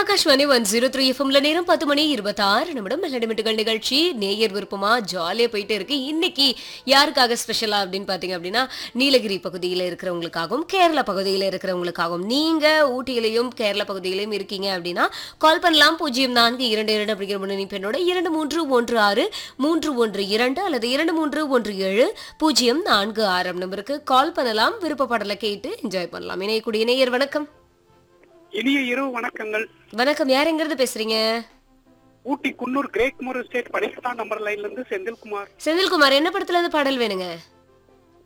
Akashvani one zero three எஃப்எம்ல நேரம் பத்து மணி இருபத்தாறு நிமிடம் மெல்லடிமிட்டுகள் நிகழ்ச்சி நேயர் விருப்பமா ஜாலியா போயிட்டு இருக்கு இன்னைக்கு யாருக்காக ஸ்பெஷலா அப்படின்னு பாத்தீங்க அப்படின்னா நீலகிரி பகுதியில இருக்கிறவங்களுக்காகவும் கேரளா பகுதியில இருக்கிறவங்களுக்காகவும் நீங்க ஊட்டியிலையும் கேரளா பகுதியிலையும் இருக்கீங்க அப்படின்னா கால் பண்ணலாம் பூஜ்ஜியம் நான்கு இரண்டு இரண்டு அப்படிங்கிற முன்னணி பெண்ணோட இரண்டு மூன்று ஒன்று ஆறு மூன்று ஒன்று இரண்டு அல்லது இரண்டு மூன்று ஒன்று ஏழு பூஜ்ஜியம் நான்கு ஆறு நம்பருக்கு கால் பண்ணலாம் விருப்பப்படலை கேட்டு என்ஜாய் பண்ணலாம் இணையக்கூடிய நேயர் வணக்கம் இனிய இரவு வணக்கங்கள் வணக்கம் யார் எங்கிருந்து பேசுறீங்க Ooty Coonoor Craigmore estate படிக்கத்தான் நம்பர் லைன்ல இருந்து செந்தில்குமார் செந்தில்குமார் என்ன படத்துல இருந்து பாடல் வேணுங்க